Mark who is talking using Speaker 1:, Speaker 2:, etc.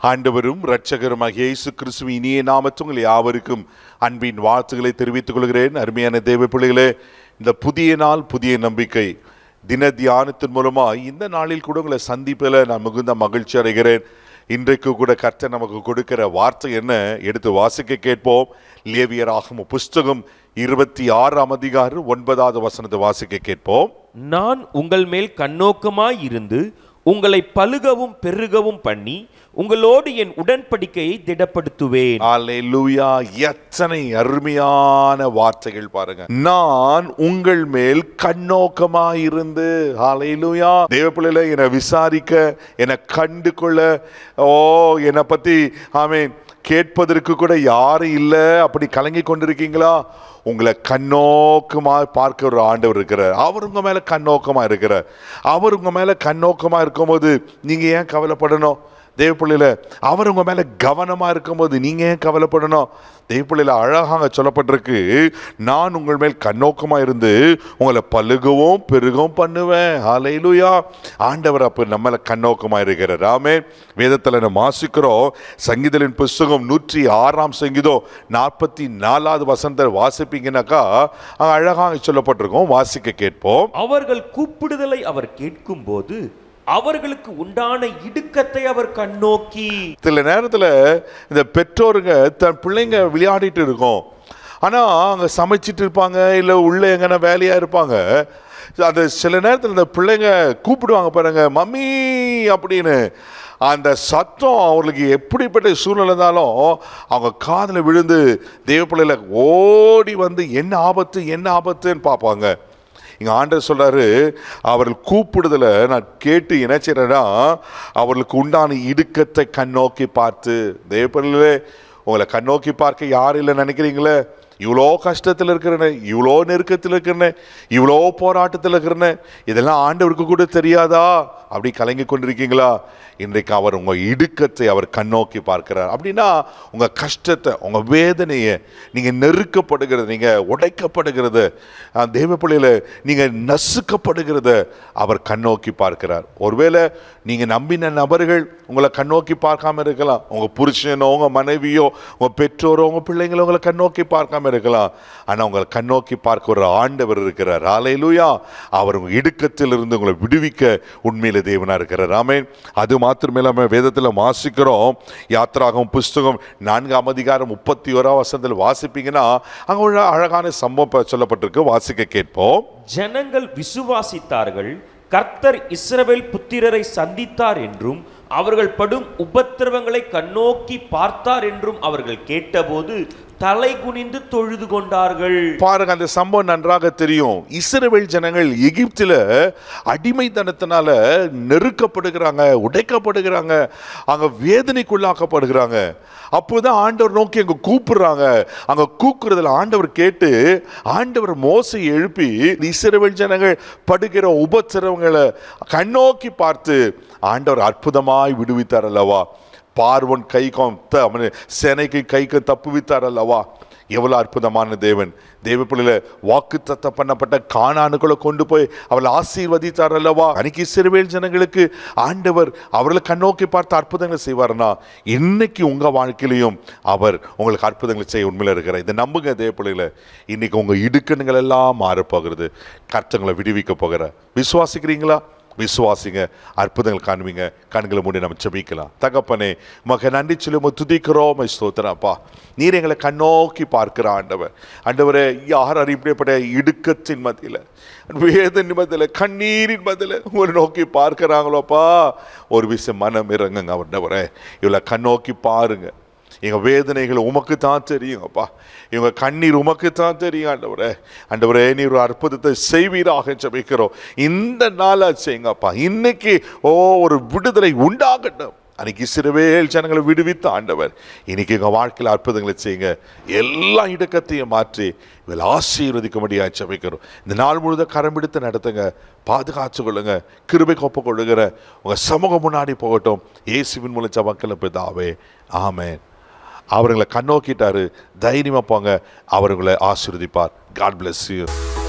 Speaker 1: ஆண்டவரும் இரட்சகருமாகிய இயேசு கிறிஸ்துவின் இனிய நாமத்தில் உங்கள் யாவருக்கும் அன்பின் வாழ்த்துக்களை தெரிவித்துக் கொள்கிறேன் அருமையான தேவ பிள்ளைகளே இந்த புதிய நாள் புதிய நம்பிக்கை தின தியானத்தின் மூலமாக இந்த நாளில் கூட உங்களை சந்திப்பில் நான் மிகுந்த மகிழ்ச்சி அடைகிறேன் இன்றைக்கு கூட கர்த்தர் நமக்கு கொடுக்கிற வார்த்தை என்ன எடுத்து வாசிக்க கேட்போம் லேவியராகும் புஸ்தகம் இருபத்தி ஆறாம் அதிகாரம் ஒன்பதாவது வசனத்தை வாசிக்க கேட்போம்
Speaker 2: நான் உங்கள் மேல் கண்ணோக்கமாய் இருந்து உங்களை பலுகவும் பெருகவும் பண்ணி உங்களோடு என் உடன்படிக்கையை திடப்படுத்துவேன்
Speaker 1: அல்லேலூயா எத்தனை அருமையான வார்த்தைகள் பாருங்க நான் உங்கள் மேல் கண்ணோக்கமாயிருந்து ஹalleluya தேவ பிள்ளைகளை என்னை விசாரிக்க என்னை கண்டு கொள்ள ஓ என்னை பத்தி ஆமென் கேட்பதற்கு கூட யாரும் இல்லை அப்படி கலங்கி கொண்டிருக்கீங்களா உங்களை கண்ணோக்கமா பார்க்க ஒரு ஆண்டவர் இருக்கிறார் அவர் உங்க மேல கண்ணோக்கமா இருக்கிறார் அவர் உங்க மேல கண்ணோக்கமா இருக்கும்போது நீங்க ஏன் கவலைப்படணும் தேவப்பிள்ளையில அவர் உங்க மேல கவனமா இருக்கும்போது நீங்க ஏன் கவலைப்படணும் தேவப்பிள்ளையில அழகாக சொல்லப்பட்டிருக்கு நான் உங்கள் மேல் கண்ணோக்கமா இருந்து உங்களை பழுகவும் பெருகவும் பண்ணுவேன் ஹalleluya ஆண்டவர் அப்ப நம்மள கண்ணோக்கமா இருக்கிறார் ஆமே வேதத்துல நம்ம வாசிக்கிறோம் சங்கீதலின் புஸ்தகம் நூற்றி ஆறாம் சங்கீதம் நாற்பத்தி நாலாவது வசனத்தை வாசிப்பீங்கன்னாக்கா அங்க அழகாக சொல்லப்பட்டிருக்கோம் வாசிக்க கேட்போம்
Speaker 2: அவர்கள் கூப்பிடுதலை அவர் கேட்கும்போது அவர்களுக்கு உண்டான இடுக்கத்தை அவர் கண்ணோக்கி
Speaker 1: சில நேரத்தில் இந்த பெற்றோருங்க தன் பிள்ளைங்க விளையாடிட்டு இருக்கும் ஆனால் அங்கே சமைச்சிட்டு இருப்பாங்க இல்லை உள்ளே எங்கன்னா வேலையாக இருப்பாங்க அந்த சில நேரத்தில் இந்த பிள்ளைங்க கூப்பிடுவாங்க பாருங்க மம்மி அப்படின்னு அந்த சத்தம் அவர்களுக்கு எப்படிப்பட்ட சூழ்நிலை இருந்தாலும் அவங்க காதில் விழுந்து தேவ பிள்ளைல ஓடி வந்து என்ன ஆபத்து என்ன ஆபத்துன்னு பார்ப்பாங்க இங்க ஆண்டவர் சொல்றாரு அவர்கள் கூப்பிடுதல நான் கேட்டு என்ன செய்யறேன்னா அவர்களுக்கு உண்டான இடுக்கத்தை கண்ணோக்கி பார்த்து தேவப்பர்களே உங்களை கண்ணோக்கி பார்க்க யார் இல்லை நினைக்கிறீங்களே இவ்வளோ கஷ்டத்தில் இருக்கிறேனே இவ்வளோ நெருக்கத்தில் இருக்கிறேனே இவ்வளோ போராட்டத்தில் இருக்கிறேனே இதெல்லாம் ஆண்டவருக்கு கூட தெரியாதா அப்படி கலங்கி கொண்டிருக்கீங்களா இன்றைக்கு அவர் உங்கள் இடுக்கத்தை அவர் கண்ணோக்கி பார்க்கிறார் அப்படின்னா உங்கள் கஷ்டத்தை உங்கள் வேதனையை நீங்கள் நெருக்கப்படுகிறது நீங்கள் உடைக்கப்படுகிறது அஹ், தேவ பிள்ளையில நீங்கள் நசுக்கப்படுகிறத அவர் கண்ணோக்கி பார்க்கிறார் ஒருவேளை நீங்கள் நம்பின நபர்கள் உங்களை கண்ணோக்கி பார்க்காம இருக்கலாம் உங்கள் புருஷனோ உங்கள் மனைவியோ உங்கள் பெற்றோரோ உங்கள் பிள்ளைங்களோ உங்களை கண்ணோக்கி பார்க்காம இருக்கலாம் ஆனால் உங்களை கண்ணோக்கி பார்க்க ஒரு ஆண்டவர் இருக்கிறார் ஆலையிலுயா அவர் உங்கள் இடுக்கத்தில் இருந்து உங்களை விடுவிக்க உண்மையில தேவனா இருக்கிறார் ஆமென் அது மாத்திரமேலாம வேதத்தில் வாசிக்கிறோம் யாத்ராகம் புஸ்தகம் நான்காம் அதிகாரம் முப்பத்தி ஓராம் வசனத்தில் வாசிப்பீங்கன்னா அங்கே ஒரு அழகான சம்பவம் சொல்லப்பட்டிருக்கு வாசிக்க கேட்போம்
Speaker 2: ஜனங்கள் விசுவாசித்தார்கள் கர்த்தர் இஸ்ரவேல் புத்திரரை சந்தித்தார் என்றும் அவர்கள் படும் உபத்திரவங்களை கண்ணோக்கி பார்த்தார் என்றும் அவர்கள் கேட்டபோது தலை குனிந்து தொழுது கொண்டார்கள்
Speaker 1: பாருங்க அந்த சம்பவம் நன்றாக தெரியும் இஸ்ரவேல் ஜனங்கள் எகிப்தில் அடிமைத்தனத்தினால நெருக்கப்படுகிறாங்க உடைக்கப்படுகிறாங்க அங்க வேதனைக்குள்ளாக்கப்படுகிறாங்க அப்போதான் ஆண்டவர் நோக்கி அங்க கூப்பிடுறாங்க அங்க கூக்குறதுல ஆண்டவர் கேட்டு ஆண்டவர் மோசை எழுப்பி இந்த இஸ்ரவேல் ஜனங்கள் படுகிற உபத்திரவங்களை கண்ணோக்கி பார்த்து ஆண்டவர் அற்புதமாய் விடுவித்தார் அல்லவா பார்வன் கைக்கும் த- அவனு சேனைக்கு கைக்கு தப்புவித்தார் அல்லவா எவ்வளவு அற்புதமான தேவன் தேவ பிள்ளையில வாக்கு தத்தம் பண்ணப்பட்ட காணானுக்குள்ள கொண்டு போய் அவளை ஆசீர்வதித்தார் அல்லவா அன்னைக்கு சிறுவேல் ஜனங்களுக்கு ஆண்டவர் அவர்களை கண்ணோக்கி பார்த்து அற்புதங்களை செய்வார்னா இன்னைக்கு உங்க வாழ்க்கையிலையும் அவர் உங்களுக்கு அற்புதங்களை செய்ய உண்மையில இருக்கிறார் இதை நம்புங்க தேவ பிள்ளைகளை இன்னைக்கு உங்க இடுக்கணுங்கள் எல்லாம் மாறப்போகிறது கர்த்தங்களை விடுவிக்க போகிற விசுவாசிக்கிறீங்களா விசுவாசிங்க அற்புதங்கள் காணுவீங்க கண்களை மூடி நம்ம ஜெபிக்கலாம் தகப்பனே மக நன்றி சொல்லி உம்மை துதிக்கிறோம் உம்மை ஸ்தோத்திரம்ப்பா நீர் எங்களை கண்ணோக்கி பார்க்கிற ஆண்டவர் ஆண்டவரே யார் அறியப்பட்ட இடுக்கத்தின் மத்தியில் வேதனை மத்தியில் கண்ணீரின் மத்தியில் உங்களை நோக்கி பார்க்கிறாங்களோப்பா ஒரு விஷயம் மனம் இறங்குங்க ஆண்டவரே இவ்வளோ கண்ணோக்கி பாருங்க எங்க வேதனைகள் உமக்கு தான் தெரியுங்கப்பா இவங்க கண்ணீர் உமக்கு தான் தெரியும் ஆண்டவரே ஆண்டவரே நீர் ஒரு அற்புதத்தை செய்வீராக ஜெபிக்கிறோம் இந்த நாளா செய்யுங்கப்பா இன்னைக்கு ஓ ஒரு விடுதலை உண்டாகட்டும் அன்னைக்கு சிறுவேல் ஜனங்களை விடுவித்த ஆண்டவர் இன்னைக்கு எங்க வாழ்க்கையில் அற்புதங்களை செய்யுங்க எல்லா இடுக்கத்தையும் மாற்றி இவள் ஆசீர்வதிக்கும்படியாக ஜெபிக்கிறோம் இந்த நாள் முழுதும் கரம் பிடித்து நடத்துங்க பாதுகாத்து கொள்ளுங்க கிருபை கொப்பு கொள்ளுகிற உங்க சமூகம் முன்னாடி போகட்டும் இயேசுவின் மூலம் ஜபக்கல பிதாவே ஆமென் அவர்களை கண்ணோக்கிட்டாரு தைரியமா போங்க அவர்களை ஆசீர்வதிப்பார் காட் bless you